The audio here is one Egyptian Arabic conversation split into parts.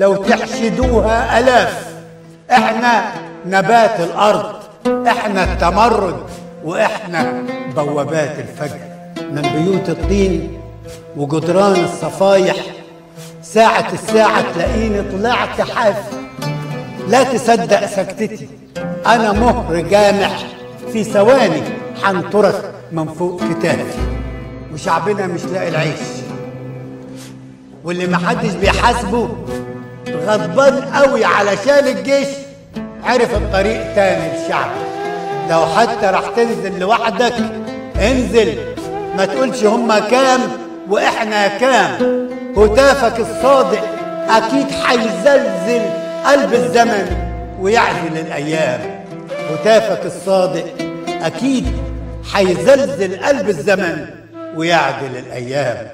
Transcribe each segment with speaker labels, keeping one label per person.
Speaker 1: لو تحشدوها ألاف احنا نبات الأرض احنا التمرد واحنا بوابات الفجر من بيوت الطين وجدران الصفايح ساعة الساعة تلاقيني طلعت حافي لا تصدق سكتتي أنا مهر جامح في ثواني حنطرك من فوق كتافي وشعبنا مش لاقي العيش واللي محدش بيحاسبه غضبان قوي علشان الجيش عرف الطريق تاني للشعب لو حتى راح تنزل لوحدك انزل ما تقولش هما كام واحنا كام هتافك الصادق اكيد حيزلزل قلب الزمن ويعزل الايام هتافك الصادق اكيد حيزلزل قلب الزمن ويعدل الايام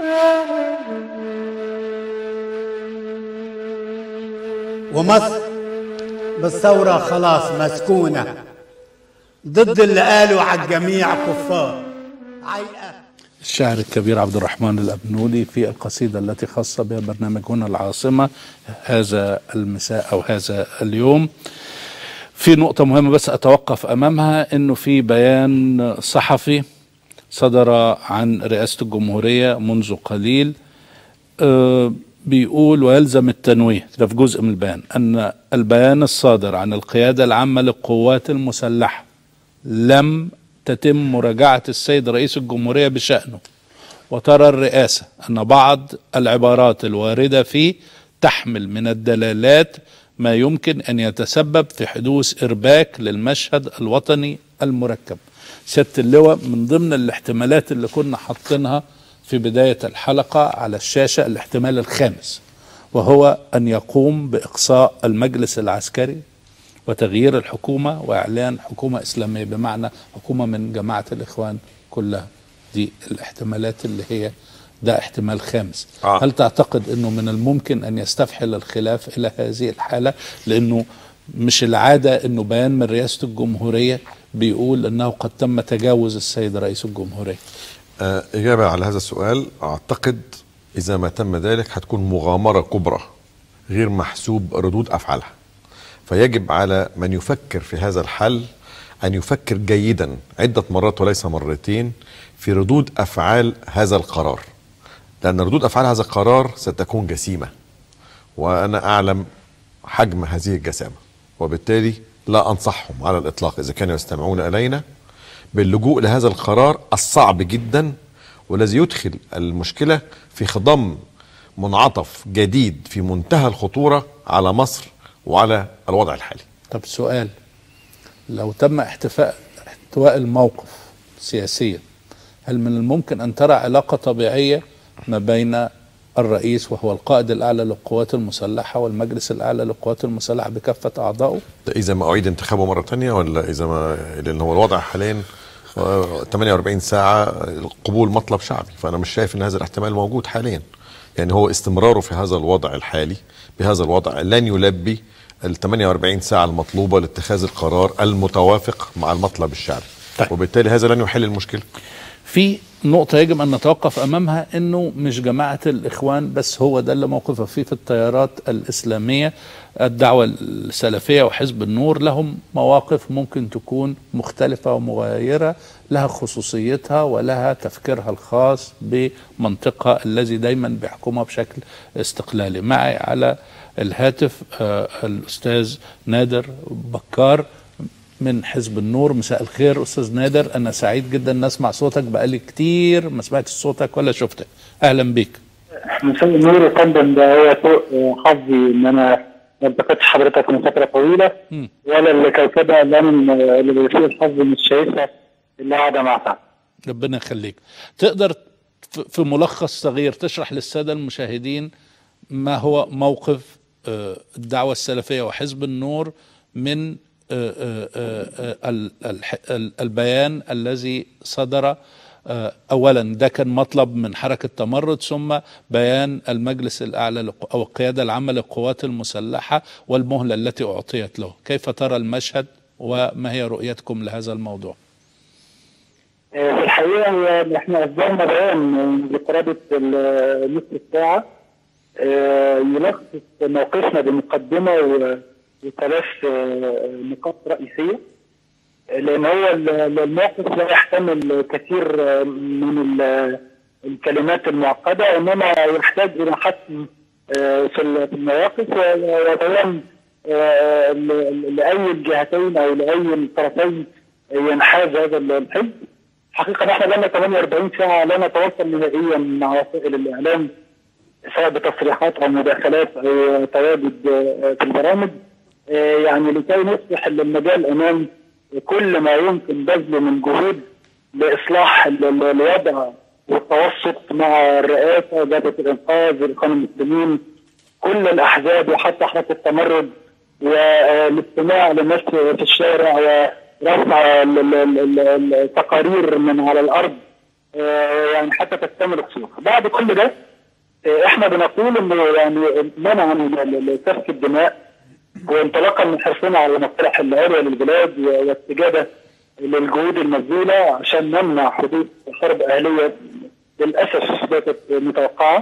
Speaker 1: ومصر بالثورة خلاص مسكونة ضد اللي قالوا على الجميع كفار عيقة
Speaker 2: الشاعر الكبير عبد الرحمن الأبنولي في القصيدة التي خاصة بها برنامج هنا العاصمة هذا المساء أو هذا اليوم في نقطة مهمة بس أتوقف أمامها أنه في بيان صحفي صدر عن رئاسة الجمهورية منذ قليل أه بيقول ويلزم التنويه ده في جزء من البيان أن البيان الصادر عن القيادة العامة للقوات المسلحة لم تتم مراجعة السيد رئيس الجمهورية بشأنه وترى الرئاسة أن بعض العبارات الواردة فيه تحمل من الدلالات ما يمكن أن يتسبب في حدوث إرباك للمشهد الوطني المركب سيادة اللواء من ضمن الاحتمالات اللي كنا حاطينها في بداية الحلقة على الشاشة الاحتمال الخامس وهو أن يقوم بإقصاء المجلس العسكري وتغيير الحكومة وإعلان حكومة إسلامية بمعنى حكومة من جماعة الإخوان كلها دي الاحتمالات اللي هي ده احتمال خامس
Speaker 3: آه.
Speaker 2: هل تعتقد أنه من الممكن أن يستفحل الخلاف إلى هذه الحالة لأنه مش العادة أنه بيان من رئاسة الجمهورية بيقول أنه قد تم تجاوز السيد رئيس الجمهورية
Speaker 3: آه، إجابة على هذا السؤال أعتقد إذا ما تم ذلك هتكون مغامرة كبرى غير محسوب ردود أفعالها فيجب على من يفكر في هذا الحل أن يفكر جيدا عدة مرات وليس مرتين في ردود أفعال هذا القرار لأن ردود أفعال هذا القرار ستكون جسيمة وأنا أعلم حجم هذه الجسامة وبالتالي لا أنصحهم على الإطلاق إذا كانوا يستمعون إلينا باللجوء لهذا القرار الصعب جدا والذي يدخل المشكلة في خضم منعطف جديد في منتهى الخطورة على مصر وعلى الوضع الحالي
Speaker 2: طب سؤال لو تم احتفاء احتواء الموقف سياسيا هل من الممكن ان ترى علاقه طبيعيه ما بين الرئيس وهو القائد الاعلى للقوات المسلحه والمجلس الاعلى للقوات المسلحه بكافه اعضائه؟
Speaker 3: ده إذا ما أعيد انتخابه مرة تانية ولا إذا ما لأن هو الوضع حاليا آه، 48 ساعة القبول مطلب شعبي فأنا مش شايف أن هذا الاحتمال موجود حاليا يعني هو استمراره في هذا الوضع الحالي بهذا الوضع لن يلبي ال 48 ساعة المطلوبة لاتخاذ القرار المتوافق مع المطلب الشعبي
Speaker 2: طيب.
Speaker 3: وبالتالي هذا لن يحل المشكلة
Speaker 2: في نقطة يجب أن نتوقف أمامها أنه مش جماعة الإخوان بس هو ده اللي موقفه فيه في التيارات الإسلامية الدعوة السلفية وحزب النور لهم مواقف ممكن تكون مختلفة ومغايرة لها خصوصيتها ولها تفكيرها الخاص بمنطقة الذي دايما بيحكمها بشكل استقلالي معي على الهاتف آه، الأستاذ نادر بكار من حزب النور مساء الخير استاذ نادر انا سعيد جدا ان اسمع صوتك بقالي كتير ما سمعتش صوتك ولا شفتك اهلا بيك
Speaker 4: مساء النور يا فندم ده هو سوء حظي ان انا ما التقيتش حضرتك من فتره طويله
Speaker 2: مم.
Speaker 4: ولا الكوكبه اللي انا اللي بيسيء الحظ مش شايفها اللي قاعده مع سعد
Speaker 2: ربنا يخليك تقدر ف- في ملخص صغير تشرح للساده المشاهدين ما هو موقف آه، الدعوه السلفيه وحزب النور من آه، آه، آه، آه، ال- الح- ال- البيان الذي صدر آه، اولا ده كان مطلب من حركه تمرد ثم بيان المجلس الاعلى للق- او القياده العامه للقوات المسلحه والمهله التي اعطيت له كيف ترى المشهد وما هي رؤيتكم لهذا الموضوع
Speaker 4: آه، في الحقيقه هو احنا اصدرنا بيان من بقرابه ال- نصف ساعه آه، يلخص موقفنا بمقدمه و- وثلاث آه، نقاط رئيسيه لان هو ال- ال- الموقف لا يحتمل كثير آه، من ال- الكلمات المعقده انما يحتاج الى حسم آه، في ال- في المواقف و- وبيان آه، ل- ل- لاي الجهتين او لاي الطرفين ينحاز هذا الحزب حقيقه نحن لنا 48 ساعه لا نتواصل نهائيا مع وسائل الاعلام سواء بتصريحات او مداخلات او تواجد آه، في البرامج آه، يعني لكي نصبح المجال امام كل ما يمكن بذله من جهود لاصلاح ال- ال- الوضع والتوسط مع الرئاسه جبهه الانقاذ الاخوان المسلمين كل الاحزاب وحتى حركه التمرد والاستماع للناس في الشارع ورفع ال- ال- ال- ال- التقارير من على الارض آه، يعني حتى تكتمل الصوره بعد كل ده آه، احنا بنقول انه يعني منعا ل- لسفك الدماء وانطلاقا من حرصنا على مصالح العليا للبلاد و- واستجابه للجهود المبذوله عشان نمنع حدوث حرب اهليه للاسف باتت متوقعه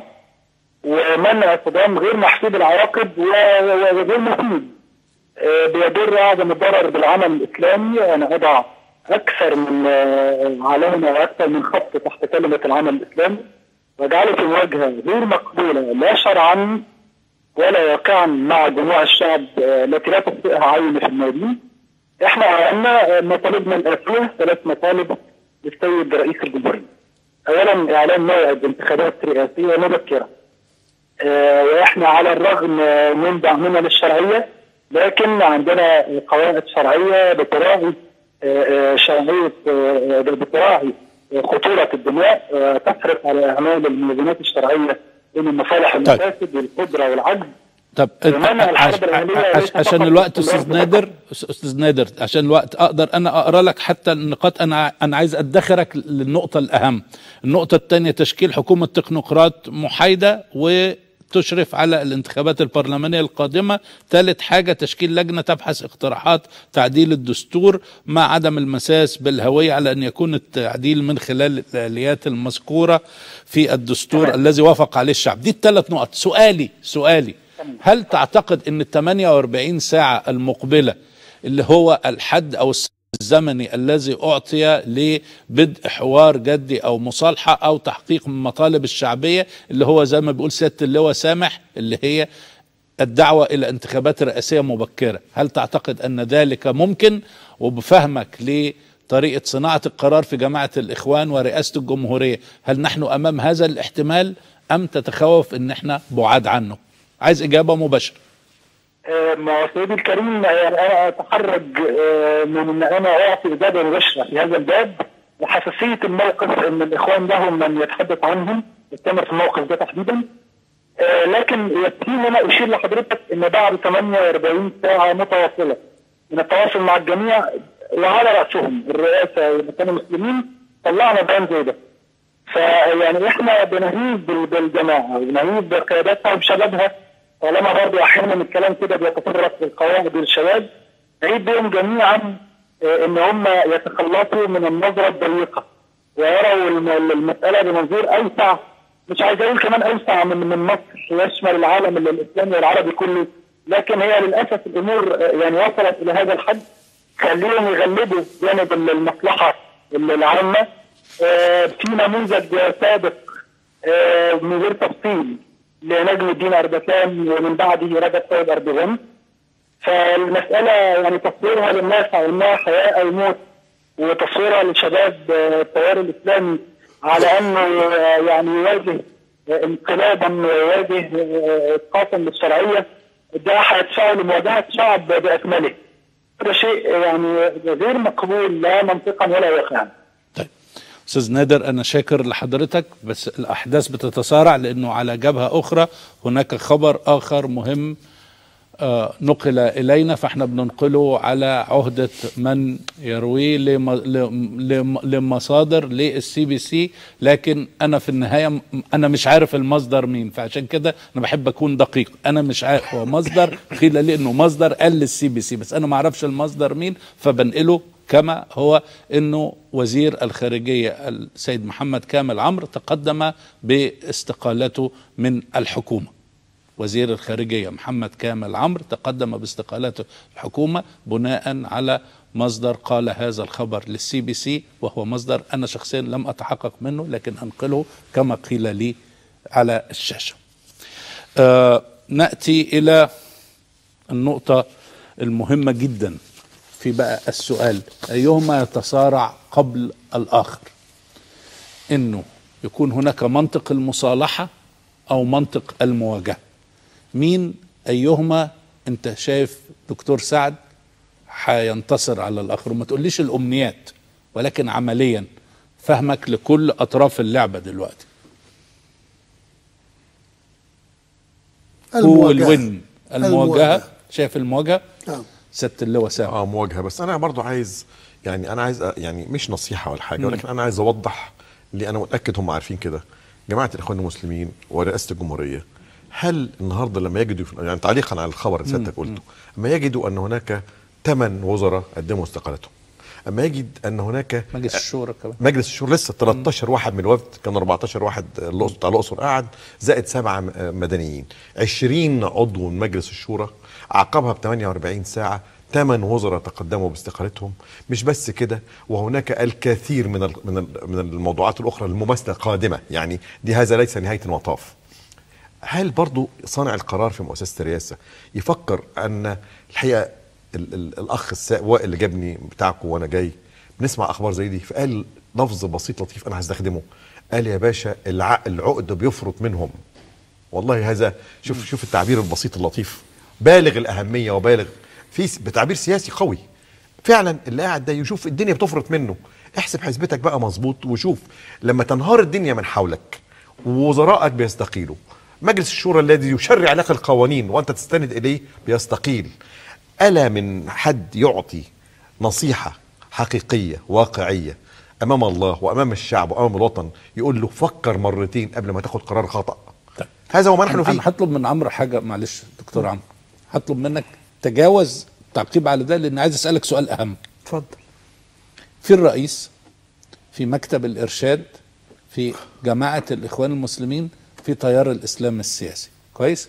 Speaker 4: ومنع صدام غير محسوب العواقب و- و- وغير مفيد آه، بيضر اعظم الضرر بالعمل الاسلامي انا اضع اكثر من آه، علامه واكثر من خط تحت كلمه العمل الاسلامي واجعله في مواجهه غير مقبوله لا شرعا ولا واقعا مع جموع الشعب آه، التي لا تخطئها عين في الميادين احنا عندنا مطالبنا الاتيه ثلاث مطالب للسيد رئيس الجمهوريه. اولا اعلان موعد انتخابات رئاسيه مبكره. آه، واحنا على الرغم آه، من دعمنا للشرعيه لكن عندنا قواعد شرعيه بتراعي آه، آه، شرعيه آه، آه، بتراعي آه، خطوره الدماء آه، تحرص على اعمال المنظمات الشرعيه بين المصالح والمفاسد والقدره والعجز
Speaker 2: طب
Speaker 4: بمعنى الحرب
Speaker 2: عش-
Speaker 4: الأهلية
Speaker 2: عش-
Speaker 4: ليس
Speaker 2: عشان
Speaker 4: فقط
Speaker 2: الوقت
Speaker 4: استمرار
Speaker 2: استاذ نادر استاذ نادر عشان الوقت اقدر انا اقرا لك حتى النقاط انا انا عايز ادخرك للنقطه الاهم النقطه الثانيه تشكيل حكومه تكنوقراط محايده وتشرف على الانتخابات البرلمانيه القادمه ثالث حاجه تشكيل لجنه تبحث اقتراحات تعديل الدستور مع عدم المساس بالهويه على ان يكون التعديل من خلال الاليات المذكوره في الدستور
Speaker 4: تمام.
Speaker 2: الذي وافق عليه الشعب دي الثلاث نقط سؤالي سؤالي هل تعتقد ان ال 48 ساعة المقبلة اللي هو الحد او السد الزمني الذي اعطي لبدء حوار جدي او مصالحة او تحقيق من مطالب الشعبية اللي هو زي ما بيقول سيادة اللواء سامح اللي هي الدعوة الى انتخابات رئاسية مبكرة هل تعتقد ان ذلك ممكن وبفهمك لطريقة صناعة القرار في جماعة الاخوان ورئاسة الجمهورية هل نحن امام هذا الاحتمال ام تتخوف ان احنا بعاد عنه عايز اجابة مباشرة
Speaker 4: آه، ما هو سيدي الكريم يعني انا اتحرج آه، من ان انا اعطي اجابه مباشره في هذا الباب وحساسيه الموقف ان الاخوان لهم من يتحدث عنهم يستمر في الموقف ده تحديدا آه، لكن يكفيني انا اشير لحضرتك ان بعد 48 ساعه متواصله من التواصل مع الجميع وعلى راسهم الرئاسه والمكان المسلمين طلعنا بيان زي ده فيعني احنا بنهيب بال- بالجماعه وبنهيب بقياداتها وبشبابها طالما برضه احيانا الكلام كده بيتطرق للقواعد والشباب نعيد بهم جميعا آه، ان هم يتخلصوا من النظره الضيقه ويروا الم- المساله بمنظور اوسع مش عايز اقول كمان اوسع من من مصر يشمل العالم ال- الاسلامي والعربي كله لكن هي للاسف الامور آه، يعني وصلت الى هذا الحد خليهم يغلبوا جانب ال- المصلحه ال- العامه آه، في نموذج سابق آه، من غير تفصيل لنجم الدين اردكان ومن بعده رجب طيب اردوغان فالمساله يعني تصويرها للناس على انها حياه او موت وتصويرها لشباب آه، التيار الاسلامي على انه آه، يعني يواجه آه، انقلابا ويواجه آه، اسقاطا للشرعيه ده هيدفعه لمواجهه شعب باكمله. هذا شيء يعني غير مقبول لا منطقا ولا واقعا.
Speaker 2: طيب استاذ نادر انا شاكر لحضرتك بس الاحداث بتتسارع لانه على جبهه اخرى هناك خبر اخر مهم آه، نقل الينا فاحنا بننقله على عهده من يرويه لم- لم- لم- لمصادر للسي بي سي لكن انا في النهايه م- انا مش عارف المصدر مين فعشان كده انا بحب اكون دقيق انا مش عارف هو مصدر قيل لي انه مصدر قال للسي بي سي بس انا ما اعرفش المصدر مين فبنقله كما هو انه وزير الخارجيه السيد محمد كامل عمرو تقدم باستقالته من الحكومه وزير الخارجية محمد كامل عمرو تقدم باستقالته الحكومة بناء على مصدر قال هذا الخبر للسي بي سي وهو مصدر أنا شخصيا لم أتحقق منه لكن أنقله كما قيل لي على الشاشة آه نأتي إلى النقطة المهمة جدا في بقى السؤال أيهما يتصارع قبل الآخر إنه يكون هناك منطق المصالحة أو منطق المواجهة مين أيهما أنت شايف دكتور سعد هينتصر على الآخر وما تقوليش الأمنيات ولكن عمليا فهمك لكل أطراف اللعبة دلوقتي هو الوين المواجهة شايف المواجهة
Speaker 5: نعم.
Speaker 2: ست اللواء سامي
Speaker 3: اه مواجهه بس انا برضو عايز يعني انا عايز أ- يعني مش نصيحه ولا حاجه ولكن انا عايز اوضح اللي انا متاكد هم عارفين كده جماعه الاخوان المسلمين ورئاسه الجمهوريه هل النهارده لما يجدوا في- يعني تعليقا على الخبر اللي سيادتك قلته اما يجدوا ان هناك ثمان وزراء قدموا استقالتهم اما يجد ان هناك
Speaker 2: مجلس الشورى كمان
Speaker 3: مجلس الشورى لسه 13 واحد من الوفد كان 14 واحد الأقصر- بتاع الاقصر قاعد زائد سبعه م- مدنيين 20 عضو من مجلس الشورى عقبها ب 48 ساعه ثمان وزراء تقدموا باستقالتهم مش بس كده وهناك الكثير من ال- من ال- من الموضوعات الاخرى المماثله قادمه يعني دي هذا ليس نهايه المطاف هل برضو صانع القرار في مؤسسه الرئاسه يفكر ان الحقيقه ال ال الاخ السا- وائل اللي جابني بتاعكم وانا جاي بنسمع اخبار زي دي فقال لفظ بسيط لطيف انا هستخدمه قال يا باشا الع- العقد بيفرط منهم والله هذا شوف شوف التعبير البسيط اللطيف بالغ الاهميه وبالغ في س- بتعبير سياسي قوي فعلا اللي قاعد ده يشوف الدنيا بتفرط منه احسب حسبتك بقى مظبوط وشوف لما تنهار الدنيا من حولك ووزرائك بيستقيلوا مجلس الشورى الذي يشرع لك القوانين وانت تستند اليه بيستقيل الا من حد يعطي نصيحه حقيقيه واقعيه امام الله وامام الشعب وامام الوطن يقول له فكر مرتين قبل ما تاخد قرار خطا
Speaker 2: طيب.
Speaker 3: هذا هو ما نحن
Speaker 2: انا
Speaker 3: فيه
Speaker 2: أنا هطلب من عمرو حاجه معلش دكتور عمرو هطلب منك تجاوز تعقيب على ده لان عايز اسالك سؤال اهم
Speaker 5: اتفضل
Speaker 2: في الرئيس في مكتب الارشاد في جماعه الاخوان المسلمين في تيار الاسلام السياسي كويس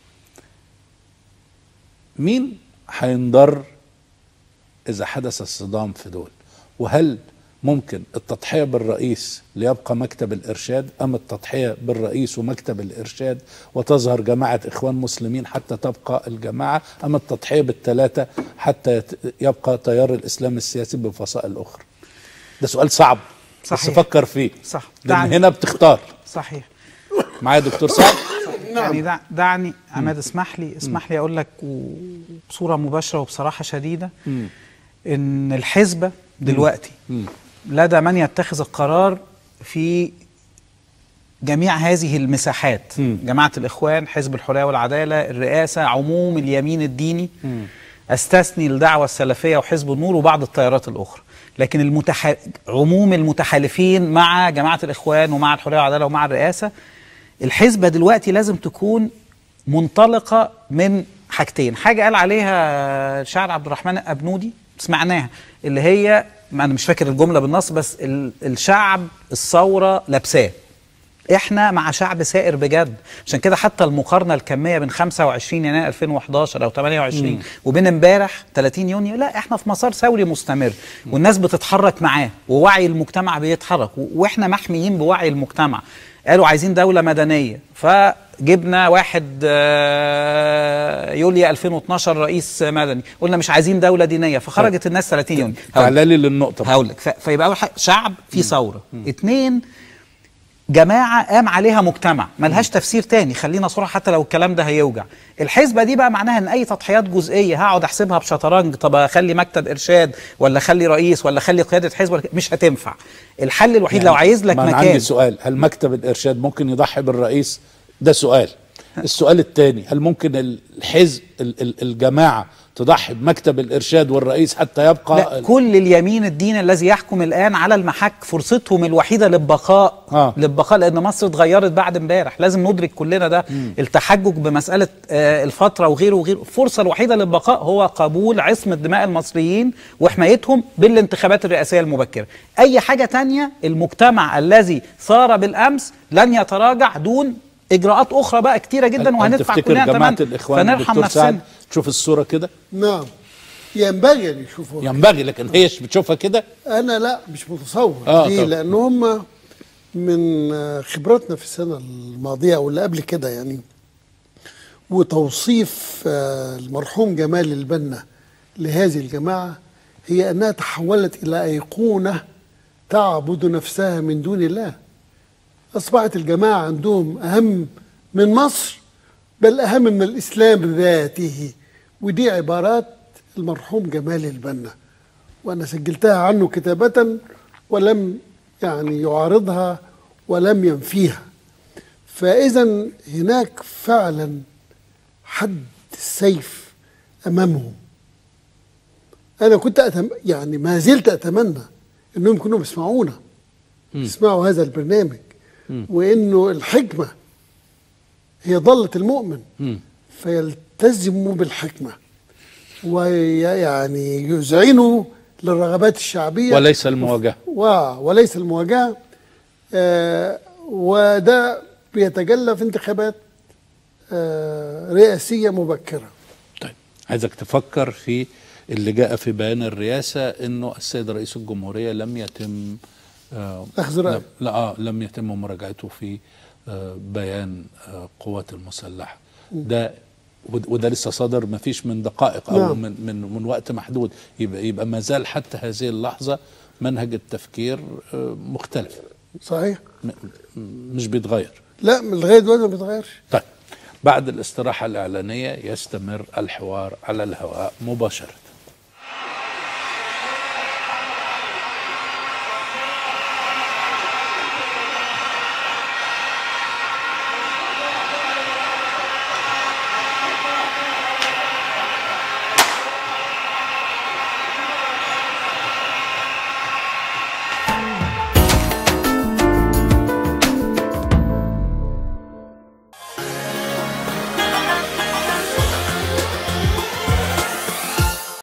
Speaker 2: مين هينضر اذا حدث الصدام في دول وهل ممكن التضحيه بالرئيس ليبقى مكتب الارشاد ام التضحيه بالرئيس ومكتب الارشاد وتظهر جماعه اخوان مسلمين حتى تبقى الجماعه ام التضحيه بالثلاثه حتى يت- يبقى تيار الاسلام السياسي بفصائل اخرى ده سؤال صعب بس
Speaker 5: صحيح.
Speaker 2: فكر فيه
Speaker 5: صح.
Speaker 2: لان
Speaker 5: دعني.
Speaker 2: هنا بتختار
Speaker 5: صحيح
Speaker 2: معايا دكتور سعد
Speaker 5: يعني دع دعني عماد اسمح لي اسمح لي اقول لك وبصوره مباشره وبصراحه شديده ان الحزبه دلوقتي لدى من يتخذ القرار في جميع هذه المساحات جماعه الاخوان حزب الحريه والعداله الرئاسه عموم اليمين الديني استثني الدعوه السلفيه وحزب النور وبعض التيارات الاخرى لكن المتح... عموم المتحالفين مع جماعه الاخوان ومع الحريه والعداله ومع الرئاسه الحزبه دلوقتي لازم تكون منطلقه من حاجتين حاجه قال عليها الشاعر عبد الرحمن ابنودي سمعناها اللي هي ما انا مش فاكر الجمله بالنص بس ال... الشعب الثوره لابساه احنا مع شعب سائر بجد عشان كده حتى المقارنه الكميه بين 25 يناير 2011 او 28 وبين امبارح 30 يونيو لا احنا في مسار ثوري مستمر والناس بتتحرك معاه ووعي المجتمع بيتحرك و- واحنا محميين بوعي المجتمع قالوا عايزين دوله مدنيه فجبنا واحد آه، يوليو 2012 رئيس مدني قلنا مش عايزين دوله دينيه فخرجت الناس 30 يونيو هقول-
Speaker 2: تعالى لي للنقطه
Speaker 5: هقول لك ف- فيبقى اول حاجه شعب في ثوره اتنين جماعه قام عليها مجتمع ملهاش تفسير تاني خلينا صراحه حتى لو الكلام ده هيوجع الحسبه دي بقى معناها ان اي تضحيات جزئيه هقعد احسبها بشطرنج طب اخلي مكتب ارشاد ولا اخلي رئيس ولا اخلي قياده حزب ولا مش هتنفع الحل الوحيد لو عايز لك
Speaker 2: ما أنا
Speaker 5: مكان
Speaker 2: عندي سؤال هل مكتب الارشاد ممكن يضحي بالرئيس ده سؤال السؤال الثاني هل ممكن الحزب ال- ال- الجماعه تضحي بمكتب الارشاد والرئيس حتى يبقى
Speaker 5: لا
Speaker 2: ال-
Speaker 5: كل اليمين الديني الذي يحكم الان على المحك فرصتهم الوحيده للبقاء
Speaker 2: آه.
Speaker 5: للبقاء لان مصر اتغيرت بعد امبارح لازم ندرك كلنا ده التحجج بمساله آه الفتره وغيره وغيره الفرصه الوحيده للبقاء هو قبول عصمه دماء المصريين وحمايتهم بالانتخابات الرئاسيه المبكره اي حاجه تانية المجتمع الذي ثار بالامس لن يتراجع دون اجراءات اخرى بقى كتيره جدا
Speaker 2: هل
Speaker 5: وهندفع
Speaker 2: تفتكر
Speaker 5: كلنا
Speaker 2: جماعه
Speaker 5: تمن
Speaker 2: الاخوان
Speaker 5: فنرحم
Speaker 2: دكتور سعد
Speaker 5: نفسنا
Speaker 2: تشوف الصوره كده
Speaker 6: نعم ينبغي ان يشوفوا
Speaker 2: ينبغي لكن هي بتشوفها كده
Speaker 6: انا لا مش متصور
Speaker 2: آه،
Speaker 6: ليه
Speaker 2: طب.
Speaker 6: لان هم من خبراتنا في السنه الماضيه او اللي قبل كده يعني وتوصيف آه، المرحوم جمال البنا لهذه الجماعه هي انها تحولت الى ايقونه تعبد نفسها من دون الله اصبحت الجماعه عندهم اهم من مصر بل اهم من الاسلام ذاته ودي عبارات المرحوم جمال البنا وانا سجلتها عنه كتابه ولم يعني يعارضها ولم ينفيها فاذا هناك فعلا حد السيف امامهم انا كنت أتم... يعني ما زلت اتمنى انهم يكونوا بيسمعونا يسمعوا هذا البرنامج وانه الحكمه هي ضله المؤمن فيلتزموا بالحكمه ويعني يذعنوا للرغبات الشعبيه
Speaker 2: وليس المواجهه
Speaker 6: و... وليس المواجهه آه وده بيتجلى في انتخابات آه رئاسيه مبكره
Speaker 2: طيب عايزك تفكر في اللي جاء في بيان الرئاسة انه السيد رئيس الجمهورية لم يتم آه
Speaker 6: أخذ رأي.
Speaker 2: لا, لا آه لم يتم مراجعته في آه بيان آه قوات المسلحة ده ود- وده لسه صادر ما فيش من دقائق او
Speaker 6: نعم.
Speaker 2: من من من وقت محدود يبقى يبقى ما زال حتى هذه اللحظة منهج التفكير آه مختلف
Speaker 6: صحيح
Speaker 2: م- م- مش بيتغير
Speaker 6: لا من لغايه دلوقتي ما بيتغيرش
Speaker 2: طيب بعد الاستراحة الإعلانية يستمر الحوار على الهواء مباشرة